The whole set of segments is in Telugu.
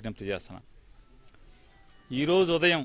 విజ్ఞప్తి చేస్తున్నా ఈరోజు ఉదయం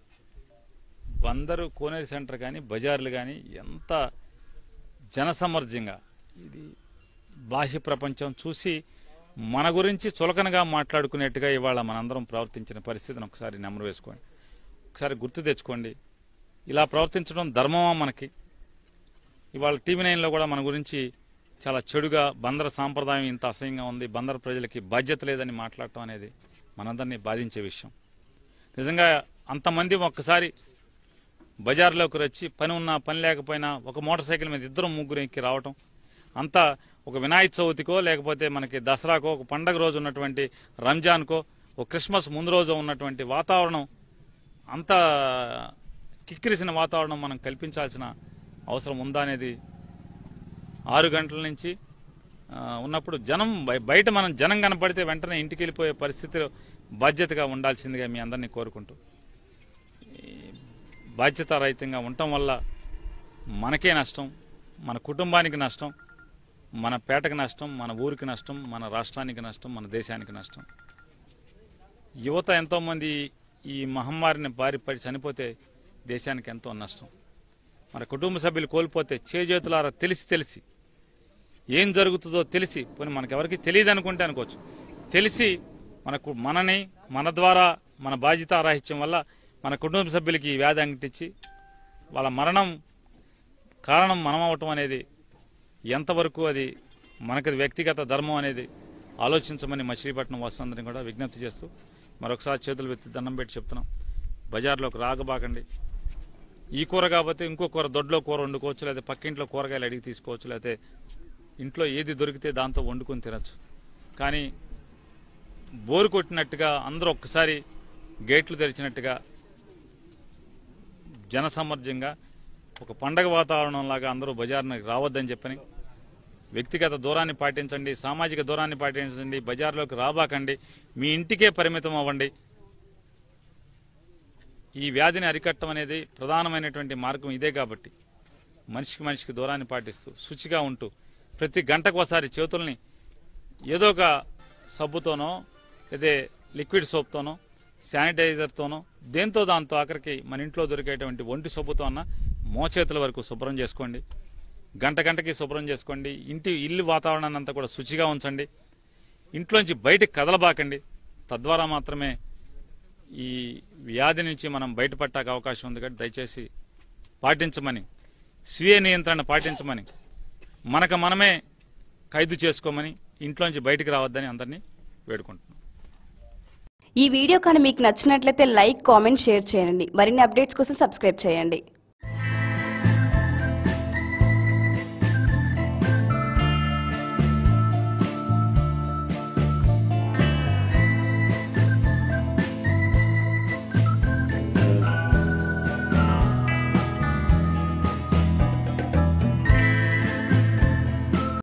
బందరు కోనేరు సెంటర్ కానీ బజార్లు కానీ ఎంత జనసమర్థంగా ఇది బాహ్య ప్రపంచం చూసి మన గురించి చులకనగా మాట్లాడుకునేట్టుగా ఇవాళ మనందరం ప్రవర్తించిన పరిస్థితిని ఒకసారి నెమరు వేసుకోండి ఒకసారి గుర్తు తెచ్చుకోండి ఇలా ప్రవర్తించడం ధర్మమా మనకి ఇవాళ టీవీ నైన్లో కూడా మన గురించి చాలా చెడుగా బందర సాంప్రదాయం ఇంత అసహ్యంగా ఉంది బందర ప్రజలకి బాధ్యత లేదని మాట్లాడటం అనేది మనందరినీ బాధించే విషయం నిజంగా అంతమంది ఒక్కసారి బజార్లోకి వచ్చి పని ఉన్నా పని లేకపోయినా ఒక మోటార్ సైకిల్ మీద ఇద్దరు ముగ్గురు ఎక్కి రావటం అంతా ఒక వినాయక చవితికో లేకపోతే మనకి దసరాకో ఒక పండగ రోజు ఉన్నటువంటి రంజాన్కో ఒక క్రిస్మస్ ముందు రోజు ఉన్నటువంటి వాతావరణం అంత కిక్కిరిసిన వాతావరణం మనం కల్పించాల్సిన అవసరం ఉందా అనేది ఆరు గంటల నుంచి ఆ, ఉన్నప్పుడు జనం బయ- బయట మనం జనం కనపడితే వెంటనే ఇంటికి వెళ్ళిపోయే పరిస్థితిలో బాధ్యతగా ఉండాల్సిందిగా మీ అందరినీ కోరుకుంటూ ఈ బాధ్యతారహితంగా ఉండటం వల్ల మనకే నష్టం మన కుటుంబానికి నష్టం మన పేటకు నష్టం మన ఊరికి నష్టం మన రాష్ట్రానికి నష్టం మన దేశానికి నష్టం యువత ఎంతోమంది ఈ మహమ్మారిని బారిపడి చనిపోతే దేశానికి ఎంతో నష్టం మన కుటుంబ సభ్యులు కోల్పోతే చేజేతులారా తెలిసి తెలిసి ఏం జరుగుతుందో తెలిసి పోనీ మనకెవరికి తెలియదు అనుకుంటే అనుకోవచ్చు తెలిసి మనకు మనని మన ద్వారా మన బాధ్యత రాహిత్యం వల్ల మన కుటుంబ సభ్యులకి ఈ వ్యాధి అంటించి వాళ్ళ మరణం కారణం మనం అవటం అనేది ఎంతవరకు అది మనకి వ్యక్తిగత ధర్మం అనేది ఆలోచించమని మచిలీపట్నం వాసులందరినీ కూడా విజ్ఞప్తి చేస్తూ మరొకసారి చేతులు వెత్తి దండం పెట్టి చెప్తున్నాం బజార్లోకి రాగబాకండి ఈ కూర కాకపోతే ఇంకో కూర దొడ్లో కూర వండుకోవచ్చు లేదా పక్కింట్లో కూరగాయలు అడిగి తీసుకోవచ్చు లేకపోతే ఇంట్లో ఏది దొరికితే దాంతో వండుకొని తినచ్చు కానీ బోరు కొట్టినట్టుగా అందరూ ఒక్కసారి గేట్లు తెరిచినట్టుగా జనసమర్థంగా ఒక పండగ వాతావరణం లాగా అందరూ బజార్కి రావద్దని చెప్పని వ్యక్తిగత దూరాన్ని పాటించండి సామాజిక దూరాన్ని పాటించండి బజార్లోకి రాబాకండి మీ ఇంటికే పరిమితం అవ్వండి ఈ వ్యాధిని అరికట్టడం అనేది ప్రధానమైనటువంటి మార్గం ఇదే కాబట్టి మనిషికి మనిషికి దూరాన్ని పాటిస్తూ శుచిగా ఉంటూ ప్రతి గంటకు ఒకసారి చేతుల్ని ఏదో ఒక సబ్బుతోనో లేదా లిక్విడ్ సోప్తోనో శానిటైజర్తోనో దేంతో దాంతో ఆఖరికి మన ఇంట్లో దొరికేటువంటి ఒంటి సబ్బుతో అన్న మోచేతుల వరకు శుభ్రం చేసుకోండి గంట గంటకి శుభ్రం చేసుకోండి ఇంటి ఇల్లు వాతావరణాన్ని అంతా కూడా శుచిగా ఉంచండి ఇంట్లోంచి బయటికి కదలబాకండి తద్వారా మాత్రమే ఈ వ్యాధి నుంచి మనం బయటపడటానికి అవకాశం ఉంది కాబట్టి దయచేసి పాటించమని స్వీయ నియంత్రణ పాటించమని మనకు మనమే ఖైదు చేసుకోమని ఇంట్లోంచి బయటికి రావద్దని అందరినీ వేడుకుంటున్నాం ఈ వీడియో కానీ మీకు నచ్చినట్లయితే లైక్ కామెంట్ షేర్ చేయండి మరిన్ని అప్డేట్స్ కోసం సబ్స్క్రైబ్ చేయండి